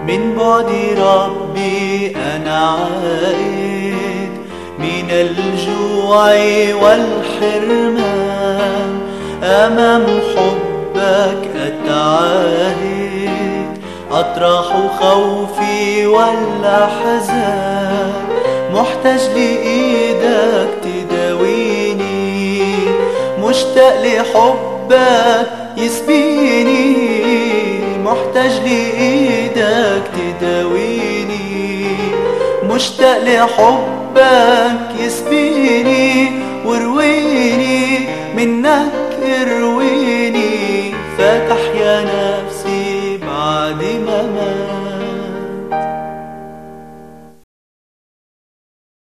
من بعد ربي أنا عائد من الجوع والحرمان أمام حبك أتعاهد أطرح خوفي والأحزان محتاج لإيدك تداويني مشتاق لحبك يسبيني محتاج لإيدك تداويني مشتاق لحبك يسبيني ورويني منك ارويني فاتح يا